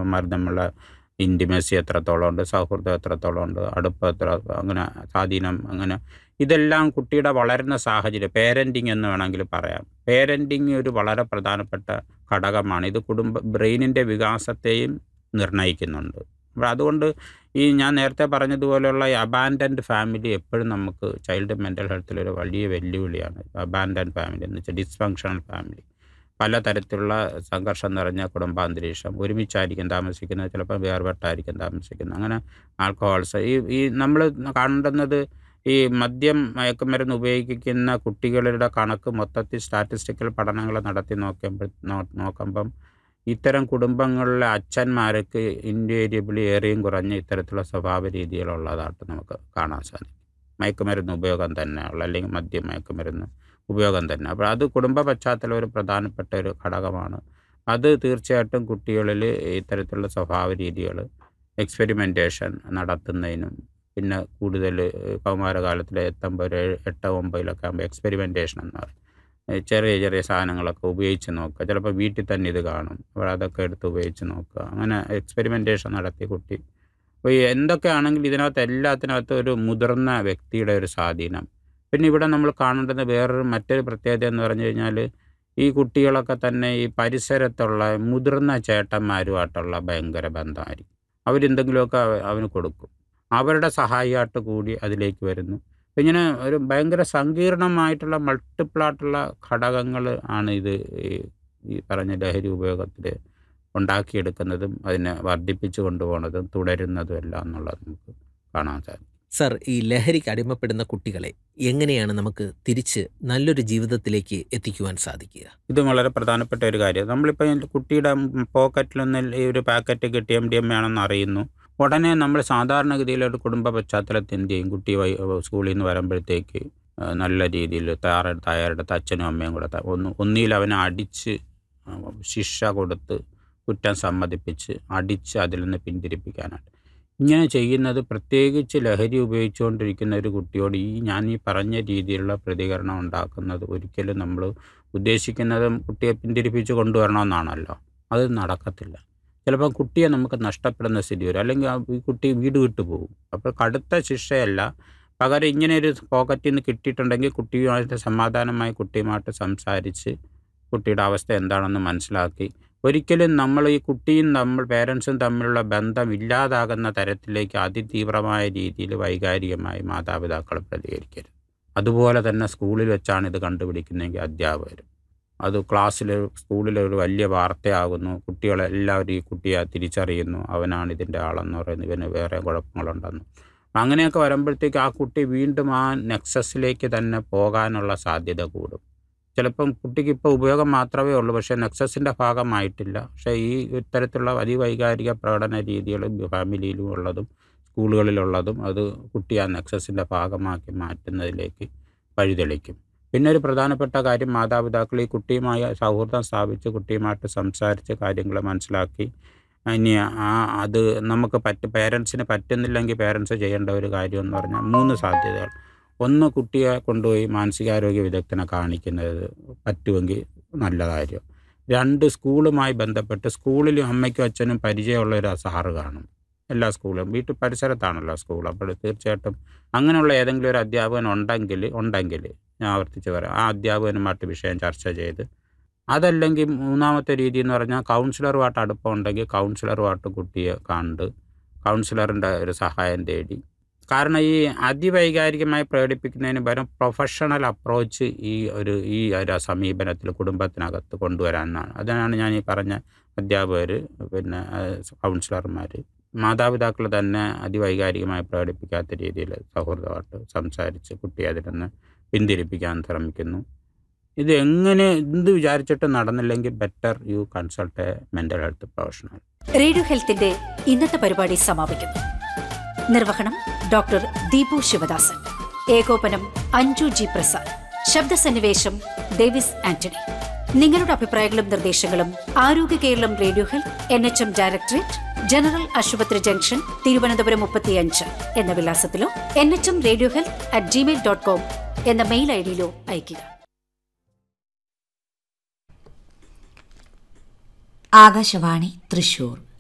അച്ഛനമ്മമാർ തമ്മിലുള്ള ഇൻറ്റിമസി എത്രത്തോളം ഉണ്ട് സൗഹൃദം എത്രത്തോളം ഉണ്ട് അടുപ്പം എത്ര അങ്ങനെ സ്വാധീനം അങ്ങനെ ഇതെല്ലാം കുട്ടിയുടെ വളരുന്ന സാഹചര്യം പേരൻറ്റിങ് എന്ന് വേണമെങ്കിൽ പറയാം പേരൻറ്റിങ് ഒരു വളരെ പ്രധാനപ്പെട്ട ഘടകമാണ് ഇത് കുടുംബ ബ്രെയിനിൻ്റെ വികാസത്തെയും നിർണ്ണയിക്കുന്നുണ്ട് അപ്പോൾ അതുകൊണ്ട് ഈ ഞാൻ നേരത്തെ പറഞ്ഞതുപോലെയുള്ള ഈ അബാൻഡൻഡ് ഫാമിലി എപ്പോഴും നമുക്ക് ചൈൽഡ് മെൻ്റൽ ഹെൽത്തിലൊരു വലിയ വെല്ലുവിളിയാണ് അബാൻഡൻഡ് ഫാമിലി എന്ന് വെച്ചാൽ ഡിസ്ഫങ്ഷണൽ ഫാമിലി പലതരത്തിലുള്ള സംഘർഷം നിറഞ്ഞ കുടുംബാന്തരീക്ഷം ഒരുമിച്ചായിരിക്കും താമസിക്കുന്നത് ചിലപ്പോൾ വേർപെട്ടായിരിക്കും താമസിക്കുന്നത് അങ്ങനെ ആൽക്കഹോൾസ് ഈ ഈ നമ്മൾ കണ്ടെന്നത് ഈ മദ്യം മയക്കുമരുന്ന് ഉപയോഗിക്കുന്ന കുട്ടികളുടെ കണക്ക് മൊത്തത്തിൽ സ്റ്റാറ്റിസ്റ്റിക്കൽ പഠനങ്ങൾ നടത്തി നോക്കുമ്പോൾ നോക്കുമ്പം ഇത്തരം കുടുംബങ്ങളിലെ അച്ഛന്മാർക്ക് ഇൻവേരിയബിളി ഏറെയും കുറഞ്ഞ ഇത്തരത്തിലുള്ള സ്വഭാവ രീതികളുള്ളതായിട്ട് നമുക്ക് കാണാൻ സാധിക്കും മയക്കുമരുന്ന് ഉപയോഗം തന്നെയുള്ള അല്ലെങ്കിൽ മദ്യം മയക്കുമരുന്ന് ഉപയോഗം തന്നെ അപ്പോൾ അത് കുടുംബ പശ്ചാത്തലം ഒരു പ്രധാനപ്പെട്ട ഒരു ഘടകമാണ് അത് തീർച്ചയായിട്ടും കുട്ടികളിൽ ഇത്തരത്തിലുള്ള സ്വഭാവ രീതികൾ എക്സ്പെരിമെൻറ്റേഷൻ നടത്തുന്നതിനും പിന്നെ കൂടുതൽ കൗമാരകാലത്തിൽ എത്തുമ്പോൾ ഒരു എട്ട് ഒമ്പതിലൊക്കെ ആകുമ്പോൾ എക്സ്പെരിമെൻറ്റേഷൻ എന്ന് പറയും ചെറിയ ചെറിയ സാധനങ്ങളൊക്കെ ഉപയോഗിച്ച് നോക്കുക ചിലപ്പോൾ വീട്ടിൽ തന്നെ ഇത് കാണും അപ്പോൾ അതൊക്കെ എടുത്ത് ഉപയോഗിച്ച് നോക്കുക അങ്ങനെ എക്സ്പെരിമെൻറ്റേഷൻ നടത്തി കുട്ടി അപ്പോൾ ഈ എന്തൊക്കെയാണെങ്കിലും ഇതിനകത്ത് എല്ലാത്തിനകത്തും ഒരു മുതിർന്ന വ്യക്തിയുടെ ഒരു സ്വാധീനം പിന്നെ ഇവിടെ നമ്മൾ കാണേണ്ടത് വേറൊരു മറ്റൊരു പ്രത്യേകത എന്ന് പറഞ്ഞു കഴിഞ്ഞാൽ ഈ കുട്ടികളൊക്കെ തന്നെ ഈ പരിസരത്തുള്ള മുതിർന്ന ചേട്ടന്മാരുമായിട്ടുള്ള ഭയങ്കര ബന്ധമായിരിക്കും അവരെന്തെങ്കിലുമൊക്കെ അവന് കൊടുക്കും അവരുടെ സഹായമായിട്ട് കൂടി അതിലേക്ക് വരുന്നു ഇങ്ങനെ ഒരു ഭയങ്കര സങ്കീർണമായിട്ടുള്ള മൾട്ടിപ്പിളായിട്ടുള്ള ഘടകങ്ങൾ ആണ് ഇത് ഈ പറഞ്ഞ ലഹരി ഉപയോഗത്തിൽ ഉണ്ടാക്കിയെടുക്കുന്നതും അതിനെ വർദ്ധിപ്പിച്ചു കൊണ്ടുപോകുന്നതും തുടരുന്നതും എല്ലാം എന്നുള്ളത് നമുക്ക് കാണാൻ സാധിക്കും സർ ഈ ലഹരിക്ക് അടിമപ്പെടുന്ന കുട്ടികളെ എങ്ങനെയാണ് നമുക്ക് തിരിച്ച് നല്ലൊരു ജീവിതത്തിലേക്ക് എത്തിക്കുവാൻ സാധിക്കുക ഇത് വളരെ പ്രധാനപ്പെട്ട ഒരു കാര്യം നമ്മളിപ്പോൾ കുട്ടിയുടെ പോക്കറ്റിലൊന്ന് ഈ ഒരു പാക്കറ്റ് കിട്ടി എം ഡി എം ആണെന്ന് അറിയുന്നു ഉടനെ നമ്മൾ സാധാരണഗതിയിൽ ഒരു കുടുംബ പശ്ചാത്തലത്തിൽ എന്ത് ചെയ്യും കുട്ടി സ്കൂളിൽ നിന്ന് വരുമ്പോഴത്തേക്ക് നല്ല രീതിയിൽ തയ്യാറെടുത്ത് തയ്യാറെടുത്ത് അച്ഛനും അമ്മയും കൂടെ ഒന്ന് ഒന്നിയിൽ അവനെ അടിച്ച് ശിക്ഷ കൊടുത്ത് കുറ്റം സമ്മതിപ്പിച്ച് അടിച്ച് അതിൽ നിന്ന് പിന്തിരിപ്പിക്കാനായിട്ട് ഇങ്ങനെ ചെയ്യുന്നത് പ്രത്യേകിച്ച് ലഹരി ഉപയോഗിച്ചുകൊണ്ടിരിക്കുന്ന ഒരു കുട്ടിയോട് ഈ ഞാൻ ഈ പറഞ്ഞ രീതിയിലുള്ള പ്രതികരണം ഉണ്ടാക്കുന്നത് ഒരിക്കലും നമ്മൾ ഉദ്ദേശിക്കുന്നതും കുട്ടിയെ പിന്തിരിപ്പിച്ച് കൊണ്ടുവരണമെന്നാണല്ലോ അത് നടക്കത്തില്ല ചിലപ്പോൾ കുട്ടിയെ നമുക്ക് നഷ്ടപ്പെടുന്ന സ്ഥിതി വരും അല്ലെങ്കിൽ ഈ കുട്ടി വീട് വിട്ടു പോകും അപ്പോൾ കടുത്ത ശിക്ഷയല്ല പകരം ഇങ്ങനെ ഒരു പോക്കറ്റിൽ നിന്ന് കിട്ടിയിട്ടുണ്ടെങ്കിൽ കുട്ടിയുമായിട്ട് സമാധാനമായി കുട്ടിയുമായിട്ട് സംസാരിച്ച് കുട്ടിയുടെ അവസ്ഥ എന്താണെന്ന് മനസ്സിലാക്കി ഒരിക്കലും നമ്മൾ ഈ കുട്ടിയും നമ്മൾ പേരൻസും തമ്മിലുള്ള ബന്ധം ഇല്ലാതാകുന്ന തരത്തിലേക്ക് അതിതീവ്രമായ രീതിയിൽ വൈകാരികമായി മാതാപിതാക്കൾ പ്രതികരിക്കരുത് അതുപോലെ തന്നെ സ്കൂളിൽ വെച്ചാണ് ഇത് കണ്ടുപിടിക്കുന്നതെങ്കിൽ അധ്യാപകരും അത് ക്ലാസ്സിൽ സ്കൂളിൽ ഒരു വലിയ വാർത്തയാകുന്നു കുട്ടികളെല്ലാവരും ഈ കുട്ടിയെ തിരിച്ചറിയുന്നു അവനാണ് ഇതിൻ്റെ ആളെന്ന് പറയുന്നു ഇവന് വേറെ കുഴപ്പങ്ങളുണ്ടെന്ന് അങ്ങനെയൊക്കെ വരുമ്പോഴത്തേക്ക് ആ കുട്ടി വീണ്ടും ആ നെക്സസിലേക്ക് തന്നെ പോകാനുള്ള സാധ്യത കൂടും ചിലപ്പം കുട്ടിക്ക് ഇപ്പോൾ ഉപയോഗം മാത്രമേ ഉള്ളൂ പക്ഷേ നെക്സസിൻ്റെ ഭാഗമായിട്ടില്ല പക്ഷേ ഈ ഇത്തരത്തിലുള്ള അതിവൈകാരിക പ്രകടന രീതികളും ഫാമിലിയിലും ഉള്ളതും സ്കൂളുകളിലുള്ളതും അത് കുട്ടി ആ നെക്സസിൻ്റെ ഭാഗമാക്കി മാറ്റുന്നതിലേക്ക് വഴിതെളിക്കും പിന്നെ ഒരു പ്രധാനപ്പെട്ട കാര്യം മാതാപിതാക്കൾ ഈ കുട്ടിയുമായി സൗഹൃദം സ്ഥാപിച്ച് കുട്ടിയുമായിട്ട് സംസാരിച്ച് കാര്യങ്ങൾ മനസ്സിലാക്കി ഇനി ആ അത് നമുക്ക് പറ്റ പേരൻസിന് പറ്റുന്നില്ലെങ്കിൽ പേരൻസ് ചെയ്യേണ്ട ഒരു കാര്യം എന്ന് പറഞ്ഞാൽ മൂന്ന് സാധ്യതകൾ ഒന്ന് കുട്ടിയെ കൊണ്ടുപോയി മാനസികാരോഗ്യ വിദഗ്ധനെ കാണിക്കുന്നത് പറ്റുമെങ്കിൽ നല്ല കാര്യം രണ്ട് സ്കൂളുമായി ബന്ധപ്പെട്ട് സ്കൂളിലും അമ്മയ്ക്കും അച്ഛനും പരിചയമുള്ള ഒരു സാറ് കാണും എല്ലാ സ്കൂളും വീട്ടിൽ പരിസരത്താണല്ലോ സ്കൂൾ അപ്പോൾ തീർച്ചയായിട്ടും അങ്ങനെയുള്ള ഏതെങ്കിലും ഒരു അധ്യാപകൻ ഉണ്ടെങ്കിൽ ഉണ്ടെങ്കിൽ ഞാൻ ആവർത്തിച്ച് പറയാം ആ അധ്യാപകനുമായിട്ട് വിഷയം ചർച്ച ചെയ്ത് അതല്ലെങ്കിൽ മൂന്നാമത്തെ രീതി എന്ന് പറഞ്ഞാൽ കൗൺസിലറുമായിട്ട് അടുപ്പം ഉണ്ടെങ്കിൽ കൗൺസിലറുമായിട്ട് കുട്ടിയെ കണ്ട് കൗൺസിലറിൻ്റെ ഒരു സഹായം തേടി കാരണം ഈ അതിവൈകാരികമായി പ്രകടിപ്പിക്കുന്നതിന് പകരം പ്രൊഫഷണൽ അപ്രോച്ച് ഈ ഒരു ഈ ഒരു സമീപനത്തിൽ കുടുംബത്തിനകത്ത് കൊണ്ടുവരാനാണ് അതിനാണ് ഞാൻ ഈ പറഞ്ഞ അധ്യാപകർ പിന്നെ കൗൺസിലർമാർ മാതാപിതാക്കൾ തന്നെ അതിവൈകാരികമായി പ്രകടിപ്പിക്കാത്ത രീതിയിൽ സൗഹൃദമായിട്ട് സംസാരിച്ച് കുട്ടിയെ അതിൽ നിന്ന് പിന്തിരിപ്പിക്കാൻ ശ്രമിക്കുന്നു ഇത് എങ്ങനെ എന്ത് വിചാരിച്ചിട്ട് നടന്നില്ലെങ്കിൽ better you consult a mental health professional radio ഹെൽത്തിന്റെ ഇന്നത്തെ പരിപാടി സമാപിക്കുന്നു നിർവഹണം ഡോക്ടർ ദീപു ശിവദാസൻ ഏകോപനം അഞ്ജു ജി പ്രസാദ് ശബ്ദസന്നിവേശം ഡേവിസ് ആന്റണി നിങ്ങളുടെ അഭിപ്രായങ്ങളും നിർദ്ദേശങ്ങളും Arogya Keralam radio health N H M directorate general ആശുപത്രി ജംഗ്ഷൻ തിരുവനന്തപുരം മുപ്പത്തിയഞ്ച് എന്ന വിലാസത്തിലോ N H M radio health at Gmail dot com എന്ന മെയിൽ ഐ ഡിയിലോ അയയ്ക്കുക ആകാശവാണി തൃശൂർ